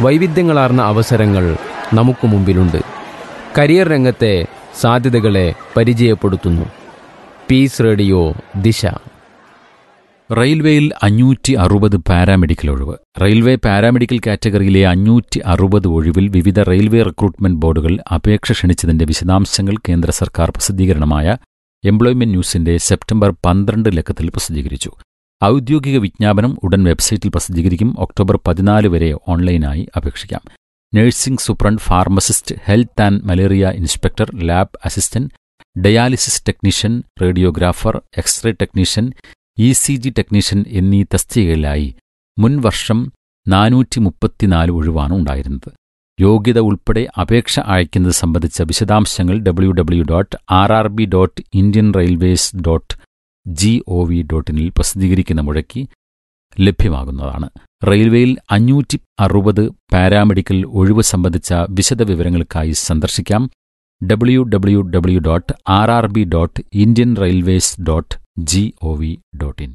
വൈവിധ്യങ്ങളാർന്ന അവസരങ്ങൾ നമുക്ക് മുമ്പിലുണ്ട് കരിയർ രംഗത്തെ സാധ്യതകളെ പരിചയപ്പെടുത്തുന്നു പീസ് റേഡിയോ ദിശ റെയിൽവേയിൽ അഞ്ഞൂറ്റി അറുപത് പാരാമെഡിക്കൽ ഒഴിവ് റെയിൽവേ പാരാമെഡിക്കൽ കാറ്റഗറിയിലെ അഞ്ഞൂറ്റി അറുപത് ഒഴിവിൽ വിവിധ റെയിൽവേ റിക്രൂട്ട്മെന്റ് ബോർഡുകൾ അപേക്ഷ ക്ഷണിച്ചതിന്റെ വിശദാംശങ്ങൾ കേന്ദ്ര സർക്കാർ പ്രസിദ്ധീകരണമായ എംപ്ലോയ്മെന്റ് ന്യൂസിന്റെ സെപ്റ്റംബർ പന്ത്രണ്ട് ലക്കത്തിൽ പ്രസിദ്ധീകരിച്ചു ഔദ്യോഗിക വിജ്ഞാപനം ഉടൻ വെബ്സൈറ്റിൽ പ്രസിദ്ധീകരിക്കും ഒക്ടോബർ പതിനാല് വരെ ഓൺലൈനായി അപേക്ഷിക്കാം nursing superintendent pharmacist health and malaria inspector lab assistant dialysis technician radiographer X ray technician E C G technician എന്നീ തസ്തികകളിലായി മുൻ വർഷം നാനൂറ്റി മുപ്പത്തിനാല് ഒഴിവാണ് ഉണ്ടായിരുന്നത് യോഗ്യത ഉൾപ്പെടെ അപേക്ഷ അയക്കുന്നത് സംബന്ധിച്ച വിശദാംശങ്ങൾ W W dot R R B dot Indian Railways dot G O V dot ഇനിൽ പ്രസിദ്ധീകരിക്കുന്ന മുഴക്കി ലഭ്യമാകുന്നതാണ് റെയിൽവേയിൽ അഞ്ഞൂറ്റി അറുപത് പാരാമെഡിക്കൽ ഒഴിവ് സംബന്ധിച്ച വിശദ വിവരങ്ങൾക്കായി സന്ദർശിക്കാം W W W dot R R B dot Indian Railways dot G O V dot in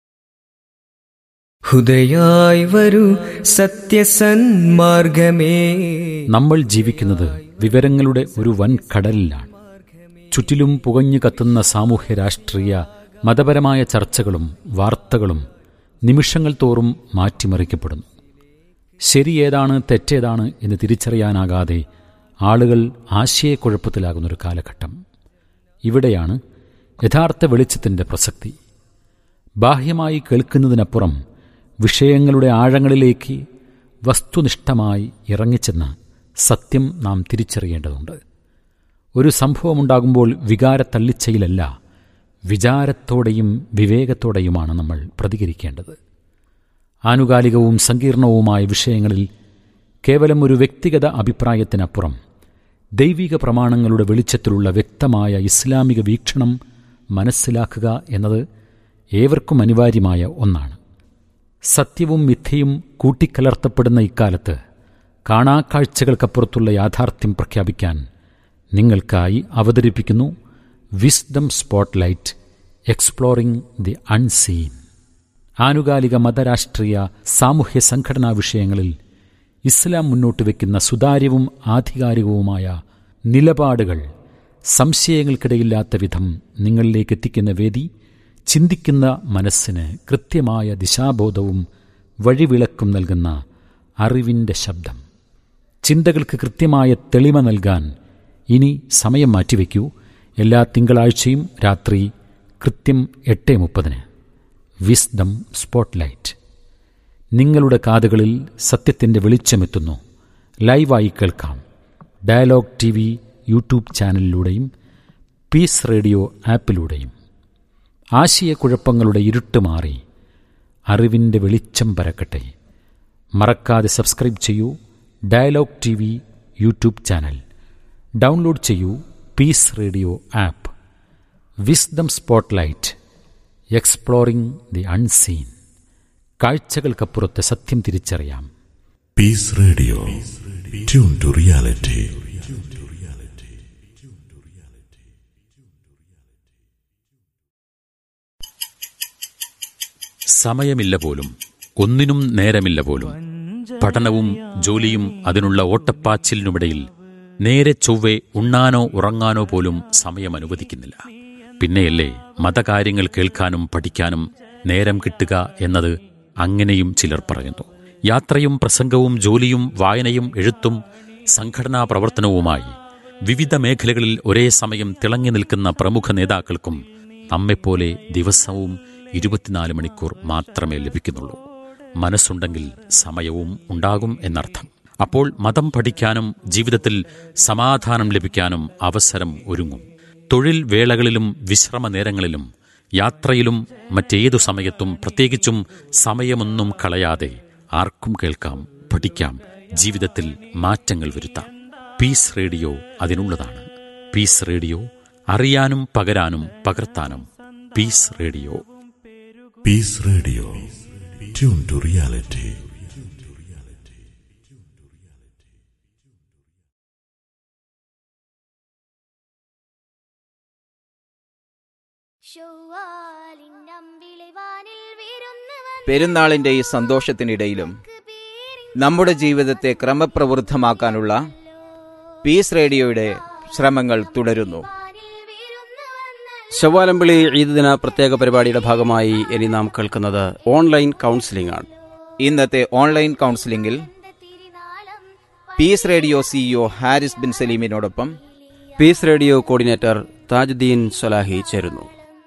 ഹുദയായി വരൂ സത്യസന്മാർഗമേ നമ്മൾ ജീവിക്കുന്നത് വിവരങ്ങളുടെ ഒരു വൻ കടലിലാണ് ചുറ്റിലും പുകഞ്ഞു കത്തുന്ന സാമൂഹ്യ രാഷ്ട്രീയ മതപരമായ ചർച്ചകളും വാർത്തകളും നിമിഷങ്ങൾ തോറും മാറ്റിമറിക്കപ്പെടുന്നു ശരി ഏതാണ് തെറ്റേതാണ് എന്ന് തിരിച്ചറിയാനാകാതെ ആളുകൾ ആശയക്കുഴപ്പത്തിലാകുന്നൊരു കാലഘട്ടം ഇവിടെയാണ് യഥാർത്ഥ വെളിച്ചത്തിൻ്റെ പ്രസക്തി ബാഹ്യമായി കേൾക്കുന്നതിനപ്പുറം വിഷയങ്ങളുടെ ആഴങ്ങളിലേക്ക് വസ്തുനിഷ്ഠമായി ഇറങ്ങിച്ചെന്ന് സത്യം നാം തിരിച്ചറിയേണ്ടതുണ്ട് ഒരു സംഭവമുണ്ടാകുമ്പോൾ വികാരത്തള്ളിച്ചയിലല്ല വിചാരത്തോടെയും വിവേകത്തോടെയുമാണ് നമ്മൾ പ്രതികരിക്കേണ്ടത് ആനുകാലികവും സങ്കീർണവുമായ വിഷയങ്ങളിൽ കേവലം ഒരു വ്യക്തിഗത അഭിപ്രായത്തിനപ്പുറം ദൈവിക പ്രമാണങ്ങളുടെ വെളിച്ചത്തിലുള്ള വ്യക്തമായ ഇസ്ലാമിക വീക്ഷണം മനസ്സിലാക്കുക എന്നത് ഏവർക്കും അനിവാര്യമായ ഒന്നാണ് സത്യവും മിഥ്യയും കൂട്ടിക്കലർത്തപ്പെടുന്ന ഇക്കാലത്ത് കാണാക്കാഴ്ചകൾക്കപ്പുറത്തുള്ള യാഥാർത്ഥ്യം പ്രഖ്യാപിക്കാൻ നിങ്ങൾക്കായി അവതരിപ്പിക്കുന്നു Wisdom Spotlight exploring the unseen ആനുകാലിക മതരാഷ്ട്രീയ സാമൂഹ്യ സംഘടനാ വിഷയങ്ങളിൽ ഇസ്ലാം മുന്നോട്ട് വയ്ക്കുന്ന സുതാര്യവും ആധികാരികവുമായ നിലപാടുകൾ സംശയങ്ങൾക്കിടയില്ലാത്ത വിധം നിങ്ങളിലേക്ക് എത്തിക്കുന്ന വേദി ചിന്തിക്കുന്ന മനസ്സിന് കൃത്യമായ ദിശാബോധവും വഴിവിളക്കും നൽകുന്ന അറിവിൻ്റെ ശബ്ദം ചിന്തകൾക്ക് കൃത്യമായ തെളിമ നൽകാൻ ഇനി സമയം മാറ്റിവെക്കൂ എല്ലാ തിങ്കളാഴ്ചയും രാത്രി കൃത്യം എട്ട് മുപ്പതിന് വിസ്ഡം സ്പോട്ട്ലൈറ്റ് നിങ്ങളുടെ കാതുകളിൽ സത്യത്തിൻ്റെ വെളിച്ചമെത്തുന്നു ലൈവായി കേൾക്കാം ഡയലോഗ് ടി വി യൂട്യൂബ് ചാനലിലൂടെയും പീസ് റേഡിയോ ആപ്പിലൂടെയും ആശയക്കുഴപ്പങ്ങളുടെ ഇരുട്ട് മാറി അറിവിൻ്റെ വെളിച്ചം പരക്കട്ടെ മറക്കാതെ സബ്സ്ക്രൈബ് ചെയ്യൂ Dialogue T V YouTube channel download ചെയ്യൂ Peace Radio app Wisdom Spotlight exploring the unseen കാഴ്ചകൾക്കപ്പുറത്ത് സത്യം തിരിച്ചറിയാം Peace Radio. Tune to reality. സമയമില്ല പോലും ഒന്നിനും നേരമില്ല പോലും പഠനവും ജോലിയും അതിനുള്ള ഓട്ടപ്പാച്ചിലിനുമിടയിൽ നേരെ ചൊവ്വെ ഉണ്ണാനോ ഉറങ്ങാനോ പോലും സമയം അനുവദിക്കുന്നില്ല പിന്നെയല്ലേ മതകാര്യങ്ങൾ കേൾക്കാനും പഠിക്കാനും നേരം കിട്ടുക എന്നത് അങ്ങനെയും ചിലർ പറയുന്നു യാത്രയും പ്രസംഗവും ജോലിയും വായനയും എഴുത്തും സംഘടനാ പ്രവർത്തനവുമായി വിവിധ മേഖലകളിൽ ഒരേ സമയം തിളങ്ങി നിൽക്കുന്ന പ്രമുഖ നേതാക്കൾക്കും നമ്മെപ്പോലെ ദിവസവും ഇരുപത്തിനാല് മണിക്കൂർ മാത്രമേ ലഭിക്കുന്നുള്ളൂ മനസ്സുണ്ടെങ്കിൽ സമയവും ഉണ്ടാകും എന്നർത്ഥം അപ്പോൾ മതം പഠിക്കാനും ജീവിതത്തിൽ സമാധാനം ലഭിക്കാനും അവസരം ഒരുങ്ങും തൊഴിൽ വേളകളിലും വിശ്രമ നേരങ്ങളിലും യാത്രയിലും മറ്റേതു സമയത്തും പ്രത്യേകിച്ചും സമയമൊന്നും കളയാതെ ആർക്കും കേൾക്കാം പഠിക്കാം ജീവിതത്തിൽ മാറ്റങ്ങൾ വരുത്താം പീസ് റേഡിയോ അതിനുള്ളതാണ് പീസ് റേഡിയോ അറിയാനും പകരാനും പകർത്താനും Peace Radio Peace Radio. Tune to reality. ഷവ്വാലിൻ അമ്പിളിവാനിൽ വിരുന്ന് വന്ന് പെരുന്നാളിന്റെ ഈ സന്തോഷത്തിനിടയിലും നമ്മുടെ ജീവിതത്തെ ക്രമപ്രവൃദ്ധമാക്കാനുള്ള പീസ് റേഡിയോയുടെ ശ്രമങ്ങൾ തുടരുന്നു ശവാലമ്പിളി ഈദ് ദിന പ്രത്യേക പരിപാടിയുടെ ഭാഗമായി ഇനി നാം കേൾക്കുന്നത് ഓൺലൈൻ കൗൺസിലിംഗ് ആണ് ഇന്നത്തെ ഓൺലൈൻ കൗൺസിലിംഗിൽ Peace Radio CEO Haris Bin സലീമിനോടൊപ്പം Peace Radio coordinator Thajuddeen Salahi ചേരുന്നു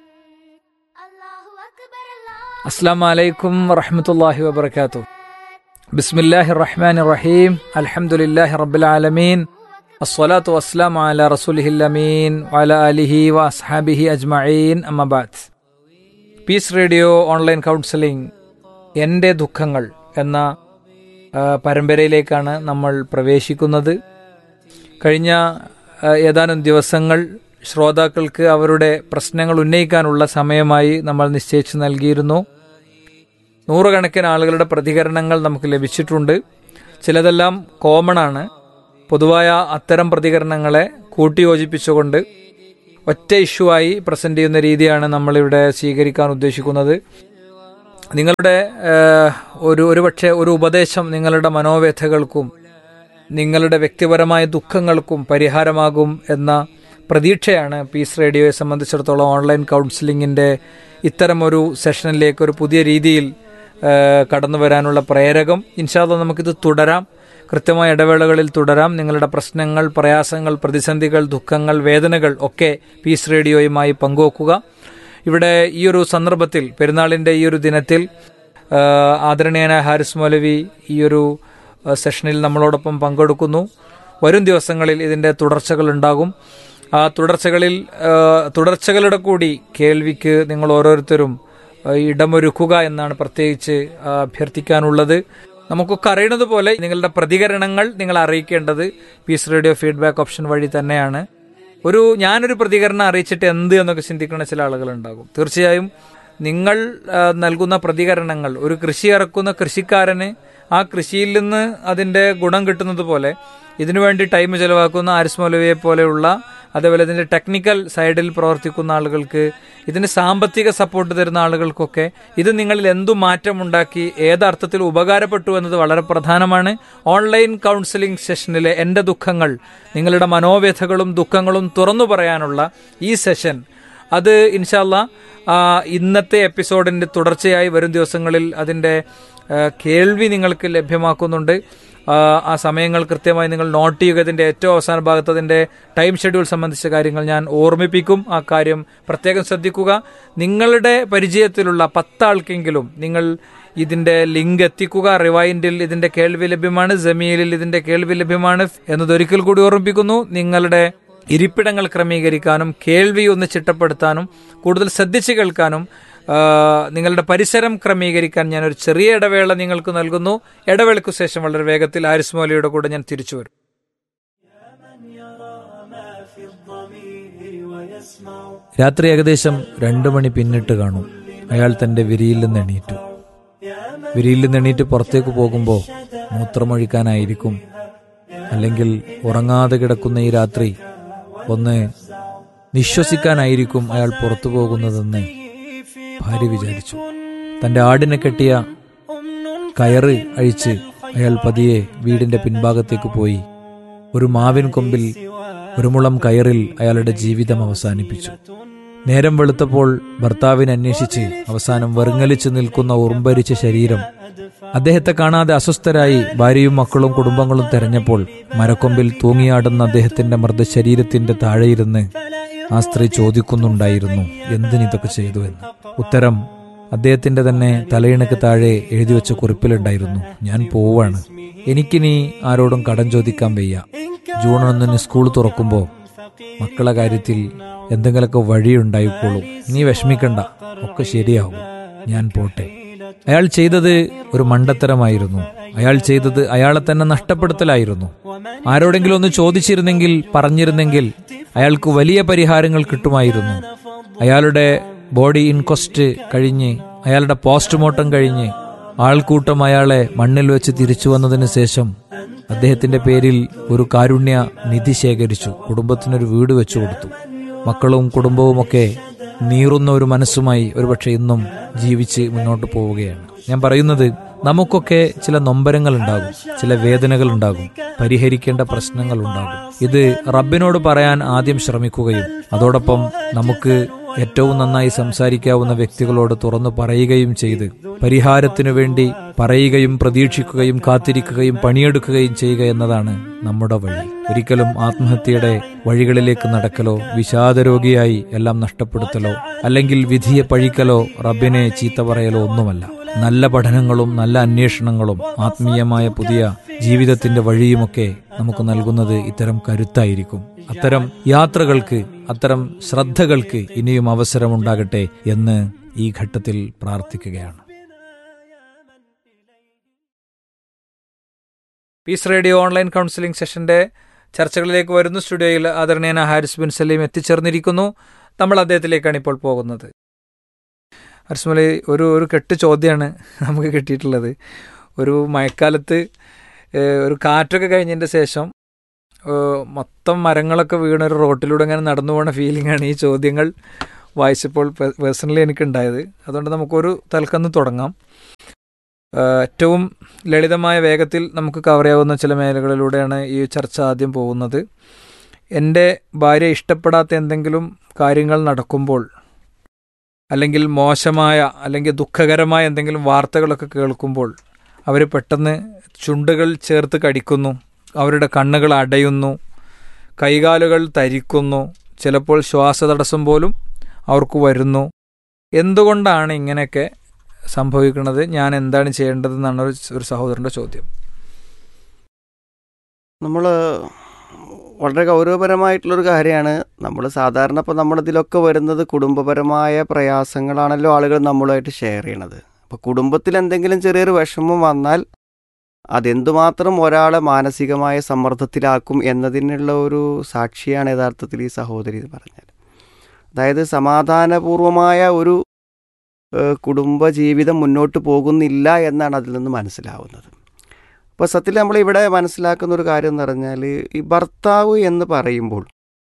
അസ്സാം വലൈക്കും വറഹമത്തല്ലാഹി വബർക്കാത്തു ബിസ്മില്ലാഹി റഹ്മാൻ റഹീം അൽഹംദുലില്ലാഹി റബ്ബിൽ ആലമീൻ അസ്സലാത്തു വസ്സലാമു അലാ റസൂലിഹിൽ അമീൻ വഅലാ ആലിഹി വ അസ്ഹാബിഹി അജ്മഈൻ അമ്മബാദ് പീസ് റേഡിയോ ഓൺലൈൻ കൗൺസിലിംഗ് എൻ്റെ ദുഃഖങ്ങൾ എന്ന ആ, പരമ്പരയിലേക്കാണ് നമ്മൾ പ്രവേശിക്കുന്നത് കഴിഞ്ഞ ആ, ഏതാനും ദിവസങ്ങൾ ശ്രോതാക്കൾക്ക് അവരുടെ പ്രശ്നങ്ങൾ ഉന്നയിക്കാനുള്ള സമയമായി നമ്മൾ നിശ്ചയിച്ചു നൽകിയിരുന്നു നൂറുകണക്കിന് ആളുകളുടെ പ്രതികരണങ്ങൾ നമുക്ക് ലഭിച്ചിട്ടുണ്ട് ചിലതെല്ലാം കോമൺ ആണ് പൊതുവായ അത്തരം പ്രതികരണങ്ങളെ കൂട്ടിയോജിപ്പിച്ചുകൊണ്ട് ഒറ്റ ഇഷ്യൂ ആയി പ്രസന്റ് ചെയ്യുന്ന രീതിയാണ് നമ്മളിവിടെ സ്വീകരിക്കാൻ ഉദ്ദേശിക്കുന്നത് നിങ്ങളുടെ ഏഹ്, ഒരു ഒരുപക്ഷെ ഒരു ഉപദേശം നിങ്ങളുടെ മനോവ്യഥകൾക്കും നിങ്ങളുടെ വ്യക്തിപരമായ ദുഃഖങ്ങൾക്കും പരിഹാരമാകും എന്ന പ്രതീക്ഷയാണ് പീസ് റേഡിയോയെ സംബന്ധിച്ചിടത്തോളം ഓൺലൈൻ കൗൺസിലിങ്ങിൻ്റെ ഇത്തരമൊരു സെഷനിലേക്ക് ഒരു പുതിയ രീതിയിൽ ഏഹ്, കടന്നു വരാനുള്ള പ്രേരകം ഇൻഷാല്ല നമുക്കിത് തുടരാം കൃത്യമായ ഇടവേളകളിൽ തുടരാം നിങ്ങളുടെ പ്രശ്നങ്ങൾ പ്രയാസങ്ങൾ പ്രതിസന്ധികൾ ദുഃഖങ്ങൾ വേദനകൾ ഒക്കെ പീസ് റേഡിയോയുമായി പങ്കുവെക്കുക ഇവിടെ ഈ ഒരു സന്ദർഭത്തിൽ പെരുന്നാളിൻ്റെ ഈ ഒരു ദിനത്തിൽ ആ, ആദരണീയനായ ഹാരിസ് മൗലവി ഈ ഒരു ആ, സെഷനിൽ നമ്മളോടൊപ്പം പങ്കെടുക്കുന്നു വരും ദിവസങ്ങളിൽ ഇതിൻ്റെ തുടർച്ചകൾ ഉണ്ടാകും ആ തുടർച്ചകളിൽ ആ, തുടർച്ചകളുടെ കൂടി കേൾവിക്ക് നിങ്ങൾ ഓരോരുത്തരും ആ, ഇടമൊരുക്കുക എന്നാണ് പ്രത്യേകിച്ച് ആ, അഭ്യർത്ഥിക്കാനുള്ളത് നമുക്കൊക്കെ അറിയുന്നത് പോലെ നിങ്ങളുടെ പ്രതികരണങ്ങൾ നിങ്ങൾ അറിയിക്കേണ്ടത് പീസ് റേഡിയോ ഫീഡ്ബാക്ക് ഓപ്ഷൻ വഴി തന്നെയാണ് ഒരു ഞാനൊരു പ്രതികരണം അറിയിച്ചിട്ട് എന്ത് എന്നൊക്കെ ചിന്തിക്കുന്ന ചില ആളുകൾ ഉണ്ടാകും തീർച്ചയായും നിങ്ങൾ ആ, നൽകുന്ന പ്രതികരണങ്ങൾ ഒരു കൃഷി ഇറക്കുന്ന കൃഷിക്കാരന് ആ കൃഷിയിൽ നിന്ന് അതിന്റെ ഗുണം കിട്ടുന്നത് പോലെ ഇതിനുവേണ്ടി ടൈം ചെലവാക്കുന്ന ആരിസ് മൗലവിയെ പോലെയുള്ള അതേപോലെ ഇതിന്റെ ടെക്നിക്കൽ സൈഡിൽ പ്രവർത്തിക്കുന്ന ആളുകൾക്ക് ഇതിന് സാമ്പത്തിക സപ്പോർട്ട് തരുന്ന ആളുകൾക്കൊക്കെ ഇത് നിങ്ങളിൽ എന്തു മാറ്റമുണ്ടാക്കി ഏതർത്ഥത്തിൽ ഉപകാരപ്പെട്ടു എന്നത് വളരെ പ്രധാനമാണ് ഓൺലൈൻ കൗൺസിലിംഗ് സെഷനിലെ എൻ്റെ ദുഃഖങ്ങൾ നിങ്ങളുടെ മനോവ്യഥകളും ദുഃഖങ്ങളും തുറന്നു പറയാനുള്ള ഈ സെഷൻ അത് ഇൻഷാല്ല ഇന്നത്തെ എപ്പിസോഡിന്റെ തുടർച്ചയായി വരും ദിവസങ്ങളിൽ അതിന്റെ ആ, കേൾവി നിങ്ങൾക്ക് ലഭ്യമാക്കുന്നുണ്ട് ആ, ആ സമയങ്ങൾ കൃത്യമായി നിങ്ങൾ നോട്ട് ചെയ്യുക ഇതിന്റെ ഏറ്റവും അവസാന ഭാഗത്ത് അതിന്റെ ടൈം ഷെഡ്യൂൾ സംബന്ധിച്ച കാര്യങ്ങൾ ഞാൻ ഓർമ്മിപ്പിക്കും ആ കാര്യം പ്രത്യേകം ശ്രദ്ധിക്കുക നിങ്ങളുടെ പരിചയത്തിലുള്ള പത്താൾക്കെങ്കിലും നിങ്ങൾ ഇതിന്റെ ലിങ്ക് എത്തിക്കുക റിവൈൻഡിൽ ഇതിന്റെ കേൾവി ലഭ്യമാണ് ജമീലിൽ ഇതിന്റെ കേൾവി ലഭ്യമാണ് എന്നതൊരിക്കൽ കൂടി ഓർമ്മിപ്പിക്കുന്നു നിങ്ങളുടെ ഇരിപ്പിടങ്ങൾ ക്രമീകരിക്കാനും കേൾവി ഒന്ന് ചിട്ടപ്പെടുത്താനും കൂടുതൽ ശ്രദ്ധിച്ച് കേൾക്കാനും ആ, നിങ്ങളുടെ പരിസരം ക്രമീകരിക്കാൻ ഞാൻ ഒരു ചെറിയ ഇടവേള നിങ്ങൾക്ക് നൽകുന്നു ഇടവേളയ്ക്കു ശേഷം വളരെ വേഗത്തിൽ ആരിസ് മൗലിയുടെ കൂടെ ഞാൻ തിരിച്ചു വരും രാത്രി ഏകദേശം രണ്ടു മണി പിന്നിട്ട് കാണും അയാൾ തന്റെ വിരിയിൽ നിന്ന് എണീറ്റു വിരിയിൽ നിന്ന് എണീറ്റ് പുറത്തേക്ക് പോകുമ്പോൾ മൂത്രമൊഴിക്കാനായിരിക്കും അല്ലെങ്കിൽ ഉറങ്ങാതെ കിടക്കുന്ന ഈ രാത്രി ഒന്ന് നിശ്വസിക്കാനായിരിക്കും അയാൾ പുറത്തു പോകുന്നതെന്ന് ഭാര്യ വിചാരിച്ചു തന്റെ ആടിനെ കെട്ടിയ കയറ് അഴിച്ച് അയാൾ പതിയെ വീടിന്റെ പിൻഭാഗത്തേക്ക് പോയി ഒരു മാവിൻ കൊമ്പിൽ ഒരു മുളം കയറിൽ അയാളുടെ ജീവിതം അവസാനിപ്പിച്ചു നേരം വെളുത്തപ്പോൾ ഭർത്താവിനെ അന്വേഷിച്ച് അവസാനം വെറുങ്ങലിച്ചു നിൽക്കുന്ന ഉറുമ്പരിച്ച ശരീരം അദ്ദേഹത്തെ കാണാതെ അസ്വസ്ഥരായി ഭാര്യയും മക്കളും കുടുംബങ്ങളും തെരഞ്ഞപ്പോൾ മരക്കൊമ്പിൽ തൂങ്ങിയാടുന്ന അദ്ദേഹത്തിന്റെ മൃതശരീരത്തിന്റെ താഴെയിരുന്ന് ആ സ്ത്രീ ചോദിക്കുന്നുണ്ടായിരുന്നു എന്തിനിതൊക്കെ ചെയ്തു എന്ന് ഉത്തരം അദ്ദേഹത്തിന്റെ തന്നെ തലയിണക്ക് താഴെ എഴുതി വെച്ച കുറിപ്പിലുണ്ടായിരുന്നു ഞാൻ പോവാണ് എനിക്കിനി ആരോടും കടം ചോദിക്കാൻ വയ്യ ജൂൺ ഒന്നിന് സ്കൂൾ തുറക്കുമ്പോൾ മക്കളെ കാര്യത്തിൽ എന്തെങ്കിലുമൊക്കെ വഴിയുണ്ടായിക്കോളും നീ വിഷമിക്കണ്ട ഒക്കെ ശരിയാവും ഞാൻ പോട്ടെ അയാൾ ചെയ്തത് ഒരു മണ്ടത്തരമായിരുന്നു അയാൾ ചെയ്തത് അയാളെ തന്നെ നഷ്ടപ്പെടുത്തലായിരുന്നു ആരോടെങ്കിലും ഒന്ന് ചോദിച്ചിരുന്നെങ്കിൽ പറഞ്ഞിരുന്നെങ്കിൽ അയാൾക്ക് വലിയ പരിഹാരങ്ങൾ കിട്ടുമായിരുന്നു അയാളുടെ ബോഡി ഇൻക്വസ്റ്റ് കഴിഞ്ഞ് അയാളുടെ പോസ്റ്റ്മോർട്ടം കഴിഞ്ഞ് ആൾക്കൂട്ടം അയാളെ മണ്ണിൽ വെച്ച് തിരിച്ചു വന്നതിന് ശേഷം അദ്ദേഹത്തിന്റെ പേരിൽ ഒരു കാരുണ്യ നിധി ശേഖരിച്ചു കുടുംബത്തിനൊരു വീട് വെച്ചു കൊടുത്തു മക്കളും കുടുംബവുമൊക്കെ നീറുന്ന ഒരു മനസ്സുമായി ഒരുപക്ഷെ ഇന്നും ജീവിച്ച് മുന്നോട്ട് പോവുകയാണ് ഞാൻ പറയുന്നത് നമുക്കൊക്കെ ചില നൊമ്പരങ്ങൾ ഉണ്ടാകും ചില വേദനകൾ ഉണ്ടാകും പരിഹരിക്കേണ്ട പ്രശ്നങ്ങൾ ഉണ്ടാകും ഇത് റബ്ബിനോട് പറയാൻ ആദ്യം ശ്രമിക്കുകയും അതോടൊപ്പം നമുക്ക് ഏറ്റവും നന്നായി സംസാരിക്കാവുന്ന വ്യക്തികളോട് തുറന്നു പറയുകയും ചെയ്ത് പരിഹാരത്തിനു വേണ്ടി പറയുകയും പ്രതീക്ഷിക്കുകയും കാത്തിരിക്കുകയും പണിയെടുക്കുകയും ചെയ്യുക എന്നതാണ് നമ്മുടെ വഴി ഒരിക്കലും ആത്മഹത്യയുടെ വഴികളിലേക്ക് നടക്കലോ വിഷാദരോഗിയായി എല്ലാം നഷ്ടപ്പെടുത്തലോ അല്ലെങ്കിൽ വിധിയെ പഴിക്കലോ റബ്ബിനെ ചീത്ത പറയലോ ഒന്നുമല്ല നല്ല പഠനങ്ങളും നല്ല അന്വേഷണങ്ങളും ആത്മീയമായ പുതിയ ജീവിതത്തിന്റെ വഴിയുമൊക്കെ നമുക്ക് നൽകുന്നത് ഇത്തരം കരുത്തായിരിക്കും അത്തരം യാത്രകൾക്ക് അത്തരം ശ്രദ്ധകൾക്ക് ഇനിയും അവസരമുണ്ടാകട്ടെ എന്ന് ഈ ഘട്ടത്തിൽ പ്രാർത്ഥിക്കുകയാണ് പീസ് റേഡിയോ ഓൺലൈൻ കൗൺസിലിംഗ് സെഷന്റെ ചർച്ചകളിലേക്ക് വരുന്ന സ്റ്റുഡിയോയിൽ ആദരണീയന ഹാരിസ് ബിൻ സലീം എത്തിച്ചേർന്നിരിക്കുന്നു നമ്മൾ അദ്ദേഹത്തിലേക്കാണ് ഇപ്പോൾ പോകുന്നത് ഹർസ്മലി ഒരു ഒരു കെട്ട് ചോദ്യമാണ് നമുക്ക് കിട്ടിയിട്ടുള്ളത് ഒരു മഴക്കാലത്ത് ഏഹ്, ഒരു കാറ്റൊക്കെ കഴിഞ്ഞതിൻ്റെ ശേഷം ഏഹ്, മൊത്തം മരങ്ങളൊക്കെ വീണ ഒരു റോട്ടിലൂടെ ഇങ്ങനെ നടന്നു പോകുന്ന ഫീലിംഗ് ആണ് ഈ ചോദ്യങ്ങൾ വായിച്ചപ്പോൾ പേഴ്സണലി എനിക്കുണ്ടായത് അതുകൊണ്ട് നമുക്കൊരു തൽക്കന്ന് തുടങ്ങാം ഏഹ്, ഏറ്റവും ലളിതമായ വേഗത്തിൽ നമുക്ക് കവർ ചെയ്യാവുന്ന ചില മേഖലകളിലൂടെയാണ് ഈ ചർച്ച ആദ്യം പോകുന്നത് എൻ്റെ ഭാര്യ ഇഷ്ടപ്പെടാത്ത എന്തെങ്കിലും കാര്യങ്ങൾ നടക്കുമ്പോൾ അല്ലെങ്കിൽ മോശമായ അല്ലെങ്കിൽ ദുഃഖകരമായ എന്തെങ്കിലും വാർത്തകളൊക്കെ കേൾക്കുമ്പോൾ അവർ പെട്ടെന്ന് ചുണ്ടുകൾ ചേർത്ത് കടിക്കുന്നു അവരുടെ കണ്ണുകൾ അടയുന്നു കൈകാലുകൾ തരിക്കുന്നു ചിലപ്പോൾ ശ്വാസതടസ്സം പോലും അവർക്ക് വരുന്നു എന്തുകൊണ്ടാണ് ഇങ്ങനെയൊക്കെ സംഭവിക്കുന്നത് ഞാൻ എന്താണ് ചെയ്യേണ്ടതെന്നാണ് ഒരു ഒരു സഹോദരൻ്റെ ചോദ്യം നമ്മൾ വളരെ ഗൗരവപരമായിട്ടുള്ളൊരു കാര്യമാണ് നമ്മൾ സാധാരണ ഇപ്പോൾ നമ്മളിതിലൊക്കെ വരുന്നത് കുടുംബപരമായ പ്രയാസങ്ങളാണല്ലോ ആളുകൾ നമ്മളുമായിട്ട് ഷെയർ ചെയ്യണത് അപ്പോൾ കുടുംബത്തിൽ എന്തെങ്കിലും ചെറിയൊരു വിഷമം വന്നാൽ അതെന്തുമാത്രം ഒരാളെ മാനസികമായ സമ്മർദ്ദത്തിലാക്കും എന്നതിനുള്ള ഒരു സാക്ഷിയാണ് യഥാർത്ഥത്തിൽ ഈ സഹോദരി എന്ന് പറഞ്ഞാൽ അതായത് സമാധാനപൂർവമായ ഒരു ഏഹ്, കുടുംബ ജീവിതം മുന്നോട്ട് പോകുന്നില്ല എന്നാണ് അതിൽ നിന്ന് മനസ്സിലാവുന്നത് അപ്പോൾ സത്യത്തിൽ നമ്മൾ ഇവിടെ മനസ്സിലാക്കുന്ന ഒരു കാര്യം എന്ന് പറഞ്ഞാൽ ഈ ഭർത്താവ് എന്ന് പറയുമ്പോൾ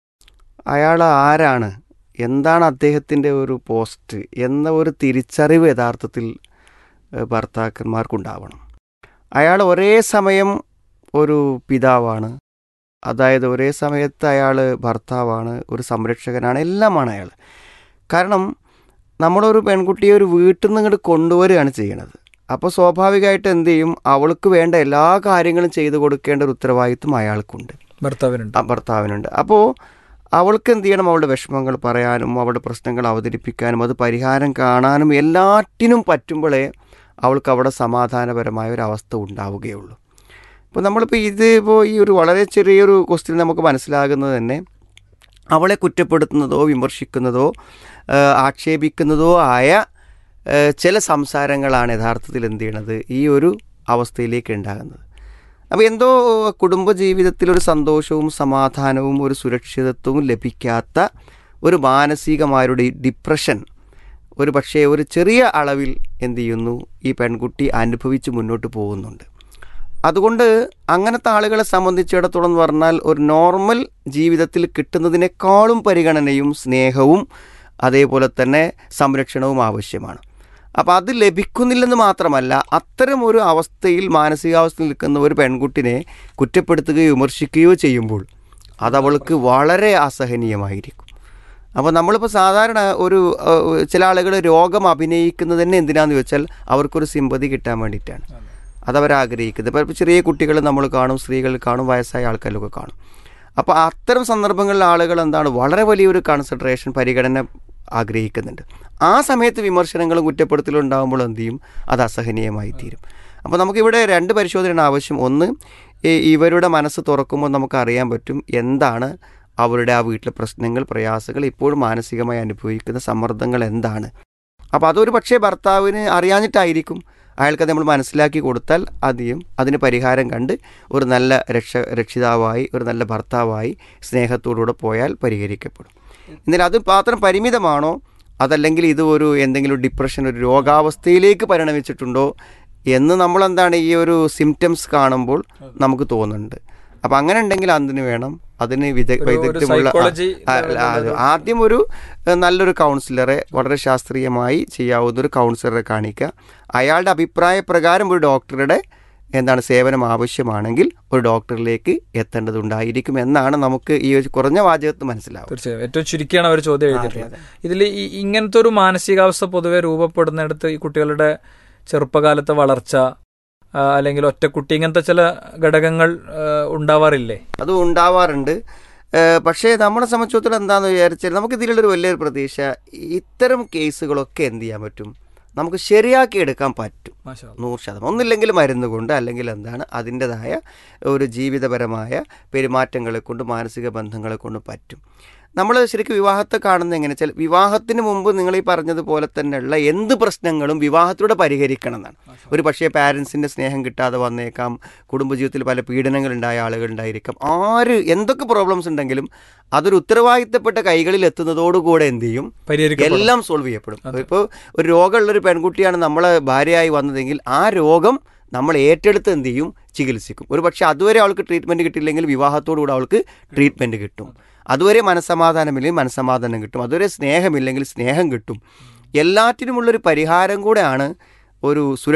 അയാൾ ആരാണ് എന്താണ് അദ്ദേഹത്തിൻ്റെ ഒരു പോസ്റ്റ് എന്ന ഒരു തിരിച്ചറിവ് യഥാർത്ഥത്തിൽ ഏഹ്, ഭർത്താക്കന്മാർക്കുണ്ടാവണം അയാൾ ഒരേ സമയം ഒരു പിതാവാണ് അതായത് ഒരേ സമയത്ത് അയാൾ ഭർത്താവാണ് ഒരു സംരക്ഷകനാണ് എല്ലാമാണ് അയാൾ കാരണം നമ്മളൊരു പെൺകുട്ടിയെ ഒരു വീട്ടിൽ നിന്ന് ഇങ്ങോട്ട് കൊണ്ടുവരികയാണ് ചെയ്യണത് അപ്പോൾ സ്വാഭാവികമായിട്ട് എന്ത് ചെയ്യും അവൾക്ക് വേണ്ട എല്ലാ കാര്യങ്ങളും ചെയ്തു കൊടുക്കേണ്ട ഒരു ഉത്തരവാദിത്വം അയാൾക്കുണ്ട് ഭർത്താവിനുണ്ട് ആ ഭർത്താവിനുണ്ട് അപ്പോൾ അവൾക്ക് എന്ത് ചെയ്യണം അവളുടെ വിഷമങ്ങൾ പറയാനും അവളുടെ പ്രശ്നങ്ങൾ അവതരിപ്പിക്കാനും അത് പരിഹാരം കാണാനും എല്ലാറ്റിനും പറ്റുമ്പോഴേ അവൾക്ക് അവിടെ സമാധാനപരമായ ഒരു അവസ്ഥ ഉണ്ടാവുകയുള്ളൂ ഇപ്പോൾ നമ്മളിപ്പോൾ ഇത് ഇപ്പോൾ ഈ ഒരു വളരെ ചെറിയൊരു ക്വസ്റ്റ്യൻ നമുക്ക് മനസ്സിലാകുന്നത് തന്നെ അവളെ കുറ്റപ്പെടുത്തുന്നതോ വിമർശിക്കുന്നതോ ആ, ആക്ഷേപിക്കുന്നതോ ആയ ആ, ചില സംസാരങ്ങളാണ് യഥാർത്ഥത്തിൽ എന്ത് ചെയ്യണത് ഈ ഒരു അവസ്ഥയിലേക്ക് ഉണ്ടാകുന്നത് അപ്പോൾ എന്തോ കുടുംബജീവിതത്തിൽ ഒരു സന്തോഷവും സമാധാനവും ഒരു സുരക്ഷിതത്വവും ലഭിക്കാത്ത ഒരു മാനസികമായൊരു ഡി- ഡിപ്രഷൻ ഒരു പക്ഷേ ഒരു ചെറിയ അളവിൽ എന്ത് ചെയ്യുന്നു ഈ പെൺകുട്ടി അനുഭവിച്ച് മുന്നോട്ട് പോകുന്നുണ്ട് അതുകൊണ്ട് അങ്ങനത്തെ ആളുകളെ സംബന്ധിച്ചിടത്തോളം എന്ന് പറഞ്ഞാൽ ഒരു നോർമൽ ജീവിതത്തിൽ കിട്ടുന്നതിനേക്കാളും പരിഗണനയും സ്നേഹവും അതേപോലെ തന്നെ സംരക്ഷണവും ആവശ്യമാണ് അപ്പോൾ അത് ലഭിക്കുന്നില്ലെന്ന് മാത്രമല്ല അത്തരം ഒരു അവസ്ഥയിൽ മാനസികാവസ്ഥയിൽ നിൽക്കുന്ന ഒരു പെൺകുട്ടിനെ കുറ്റപ്പെടുത്തുകയോ വിമർശിക്കുകയോ ചെയ്യുമ്പോൾ അതവൾക്ക് വളരെ അസഹനീയമായിരിക്കും അപ്പോൾ നമ്മളിപ്പോൾ സാധാരണ ഒരു ഏഹ്, ചില ആളുകൾ രോഗം അഭിനയിക്കുന്നത് തന്നെ എന്തിനാന്ന് ചോദിച്ചാൽ അവർക്കൊരു സിമ്പതി കിട്ടാൻ വേണ്ടിയിട്ടാണ് അതവർ ആഗ്രഹിക്കുന്നത് ഇപ്പോൾ ചെറിയ കുട്ടികൾ നമ്മൾ കാണും സ്ത്രീകൾ കാണും വയസ്സായ ആൾക്കാരൊക്കെ കാണും അപ്പോൾ അത്തരം സന്ദർഭങ്ങളിൽ ആളുകൾ എന്താണ് വളരെ വലിയൊരു കൺസിഡറേഷൻ പരിഗണന ആഗ്രഹിക്കുന്നുണ്ട് ആ സമയത്ത് വിമർശനങ്ങളും കുറ്റപ്പെടുത്തലും ഉണ്ടാകുമ്പോൾ എന്ത് ചെയ്യും അത് അസഹനീയമായി തീരും അപ്പോൾ നമുക്കിവിടെ രണ്ട് പരിശോധനയാണ് ആവശ്യം ഒന്ന് ഈ ഇവരുടെ മനസ്സ് തുറക്കുമ്പോൾ നമുക്ക് അറിയാൻ പറ്റും എന്താണ് അവരുടെ ആ വീട്ടിലെ പ്രശ്നങ്ങൾ പ്രയാസങ്ങൾ ഇപ്പോഴും മാനസികമായി അനുഭവിക്കുന്ന സമ്മർദ്ദങ്ങൾ എന്താണ് അപ്പോൾ അതൊരു പക്ഷേ ഭർത്താവിന് അറിയാഞ്ഞിട്ടായിരിക്കും അയാൾക്കത് നമ്മൾ മനസ്സിലാക്കി കൊടുത്താൽ അധികം അതിന് പരിഹാരം കണ്ട് ഒരു നല്ല രക്ഷ രക്ഷിതാവായി ഒരു നല്ല ഭർത്താവായി സ്നേഹത്തോടുകൂടെ പോയാൽ പരിഹരിക്കപ്പെടും എന്നാൽ അത് മാത്രം പരിമിതമാണോ അതല്ലെങ്കിൽ ഇത് ഒരു എന്തെങ്കിലും ഡിപ്രഷൻ ഒരു രോഗാവസ്ഥയിലേക്ക് പരിണമിച്ചിട്ടുണ്ടോ എന്ന് നമ്മളെന്താണ് ഈ ഒരു സിംറ്റംസ് കാണുമ്പോൾ നമുക്ക് തോന്നുന്നുണ്ട് അപ്പോൾ അങ്ങനെ ഉണ്ടെങ്കിൽ അതിന് വേണം അതിന് വിദ ഒരു- ഒരു വൈദഗ്ധ്യമുള്ള ആ, psychology ആ, level ആ, ഉള്ള ഒരു- ആദ്യം ഒരു ഏഹ്, നല്ലൊരു കൗൺസിലറെ വളരെ ശാസ്ത്രീയമായി ചെയ്യാവുന്ന ഒരു കൗൺസിലറെ കാണിക്കുക അയാളുടെ അഭിപ്രായ പ്രകാരം ഒരു ഡോക്ടറുടെ എന്താണ് സേവനം ആവശ്യമാണെങ്കിൽ ഒരു ഡോക്ടറിലേക്ക് എത്തേണ്ടതുണ്ടായിരിക്കും എന്നാണ് നമുക്ക് ഈ ഒരു കുറഞ്ഞ വാചകത്ത് മനസ്സിലാവുക തീർച്ചയായും ഏറ്റവും ചുരുക്കിയാണ് അവർ ചോദ്യം എഴുതിയിട്ടുള്ളത് ഇതിൽ ഇങ്ങനത്തെ ഒരു മാനസികാവസ്ഥ പൊതുവെ രൂപപ്പെടുന്നിടത്ത് ഈ കുട്ടികളുടെ ചെറുപ്പകാലത്തെ വളർച്ച ആ, അല്ലെങ്കിൽ ഒറ്റക്കുട്ടി ഇങ്ങനത്തെ ചില ഘടകങ്ങൾ ആ, ഉണ്ടാവാറില്ലേ അത് ഉണ്ടാവാറുണ്ട് ഏഹ് പക്ഷേ നമ്മളെ സംബന്ധിച്ചിടത്തോളം എന്താണെന്ന് വിചാരിച്ചാൽ നമുക്ക് ഇതിലുള്ളൊരു വലിയൊരു പ്രതീക്ഷ ഇത്തരം കേസുകളൊക്കെ എന്ത് ചെയ്യാൻ പറ്റും നമുക്ക് ശരിയാക്കി എടുക്കാൻ പറ്റും മാഷാ അല്ലാ. നൂറ് ശതമാനം ഒന്നില്ലെങ്കിൽ മരുന്ന് കൊണ്ട് അല്ലെങ്കിൽ എന്താണ് അതിൻ്റെതായ ഒരു ജീവിതപരമായ പെരുമാറ്റങ്ങളെ കൊണ്ട് മാനസിക ബന്ധങ്ങളെ കൊണ്ട് പറ്റും നമ്മൾ ശരിക്കും വിവാഹത്തെ കാണുന്നത് എങ്ങനെ വെച്ചാൽ വിവാഹത്തിന് മുമ്പ് നിങ്ങൾ ഈ പറഞ്ഞതുപോലെ തന്നെയുള്ള എന്ത് പ്രശ്നങ്ങളും വിവാഹത്തിലൂടെ പരിഹരിക്കണം എന്നാണ് ഒരു പക്ഷേ പാരൻസിൻ്റെ സ്നേഹം കിട്ടാതെ വന്നേക്കാം കുടുംബജീവിതത്തിൽ പല പീഡനങ്ങൾ ഉണ്ടായ ആളുകൾ ഉണ്ടായിരിക്കാം ആര് എന്തൊക്കെ പ്രോബ്ലംസ് ഉണ്ടെങ്കിലും അതൊരു ഉത്തരവാദിത്തപ്പെട്ട കൈകളിൽ എത്തുന്നതോടുകൂടെ എന്ത് ചെയ്യും പരിഹരിക്കപ്പെടും. എല്ലാം സോൾവ് ചെയ്യപ്പെടും ഇപ്പോൾ ഒരു രോഗമുള്ളൊരു പെൺകുട്ടിയാണ് നമ്മളെ ഭാര്യയായി വന്നതെങ്കിൽ ആ രോഗം നമ്മൾ ഏറ്റെടുത്ത് എന്ത് ചെയ്യും ചികിത്സിക്കും ഒരു പക്ഷേ അതുവരെ അവൾക്ക് ട്രീറ്റ്മെൻറ്റ് കിട്ടിയില്ലെങ്കിൽ വിവാഹത്തോടുകൂടെ അവൾക്ക് ട്രീറ്റ്മെൻറ്റ് കിട്ടും അതുവരെ മനസ്സമാധാനമില്ലെങ്കിൽ മനസ്സമാധാനം കിട്ടും അതുവരെ സ്നേഹമില്ലെങ്കിൽ സ്നേഹം കിട്ടും എല്ലാറ്റിനുമുള്ളൊരു പരിഹാരം കൂടെയാണ് ഒരു സുര